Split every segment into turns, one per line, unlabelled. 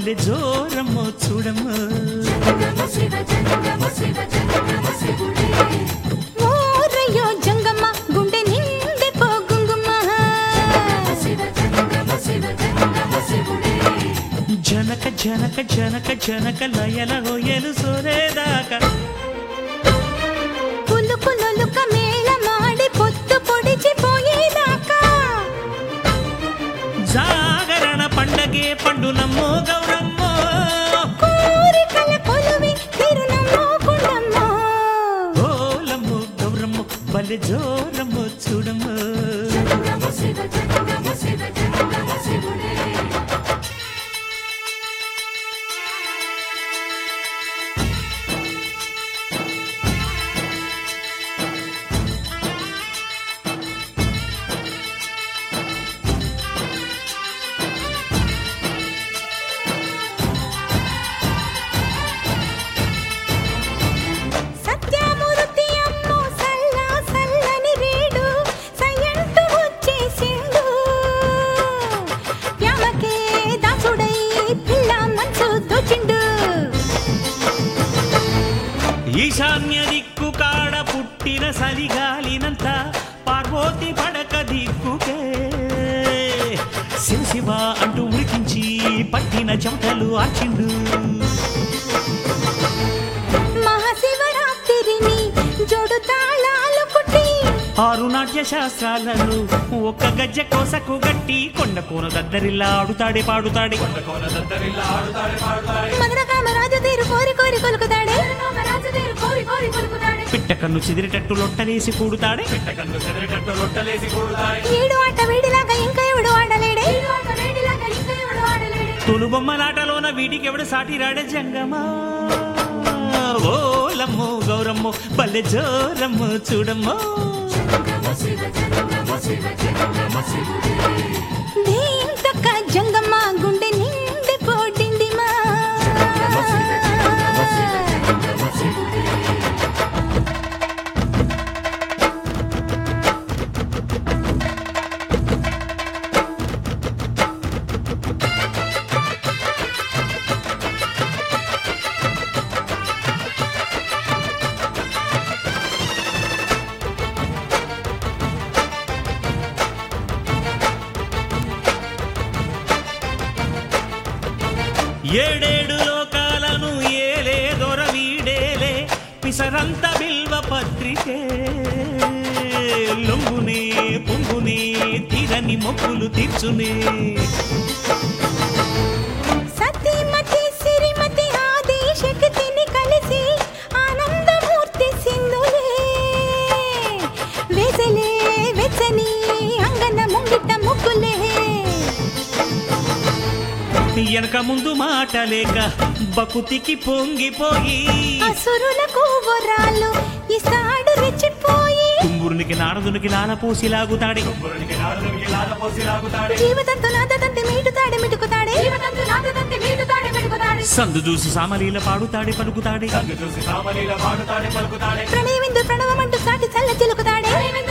బల్లె జోరమ్మో చూడమ్మో
ఓరయ్యో జంగమ్మ గుండె నిండి పోగుంగుమ్మ
జనక జనక జనక జనక లయల హొయ్యలు సోరేదాకా
పులుకు లొలుక మేళ మాడి పొత్తు పొడిచి పోయేదాకా
జాగరణ పండగే పండు నమ్మో గౌరమ్మో
కోరికల కొలువి తిరునమ్మో కుండమ్మో
ఓలమ్మో గౌరమ్మో బల్లె జోరమ్మో చూడమ్మో
సత్యమూర్తి అమ్మో సల్ల సల్లని రేడు సయంటు వచ్చేసిండు ప్యామకే దాసుడై పిల్ల మంచు దోచిండు
ఈశాన్య దిక్కు కాడ పుట్టిన సలిగాలినంత పార్వతి పడక దిక్కుకే శివ శివ అంటూ ఉడికించి పట్టిన చెమటలు ఆచిండు
మహాశివరాత్రిని జోడు తాళాలు కుట్టి
ఆరు నాట్య శాస్త్రాలను ఒక్క గజ్జ కోసకు గట్టి కొండ కోన దద్దరిల్లా ఆడుతాడే పాడుతాడే
మదన కామరాజు తీరు కోరి కోరి కొలుకుతాడే
పిట్ట కన్ను చెదిరేటట్టు లొట్టలేసి కూడుతాడే
ఏడు ఆట వేడిలాగా ఇంకా ఎవడు ఆడలేడే
తొలు బొమ్మలాటలోన వీడికి ఎవడు సాటి రాడే జంగమా ఓలమ్మో గౌరమ్మో బల్లె జోరమ్మో చూడమ్మో
దేంతక్క జంగమ్మ గుండె నిండి పోడిందిమా
ఏడేడు లోకాలను ఏలే దొర వీడేలే పిసరంత బిల్వ పత్రికే లొంగునే పొంగునే తీరని మొక్కులు తీర్చునే
సతీమతి సిరిమతి ఆది శక్తిని కలిసి ఆనందమూర్తి సింధులే వేసలే వెచ్చని అంగన ముంగిట ముగ్గులే
వెనక ముందు మాట లేక బకుతికి పొంగిపోయి
అసురులకు వరాలు ఇసాడు రెచ్చిపోయి
కుంగురునికి నారదునికి లాలపోసి లాగుతాడే
జీవితంతో నాదంతే మీటుతాడే మిటుకుతాడే
సందు చూసి సామలీల పాడుతాడే పలుకుతాడే
ప్రణయమిందు ప్రణవమంటూ సాటి చల్ల చిలుకుతాడే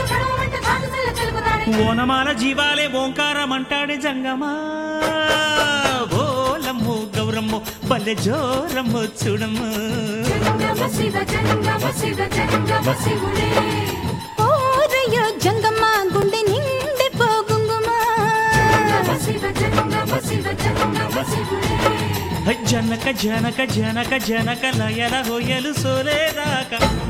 ఓనమాల జీవాలే ఓంకారమంటాడే జంగమా ఓలమ్మో గౌరమ్మో బల్లె జోరమ్మో చూడమ్మో
ఓరయ్యో జంగమ్మ గుండె నిండి పోగుంగుమా
జనక జనక జనక జనక లయల హొయ్యలు సోలేదాకా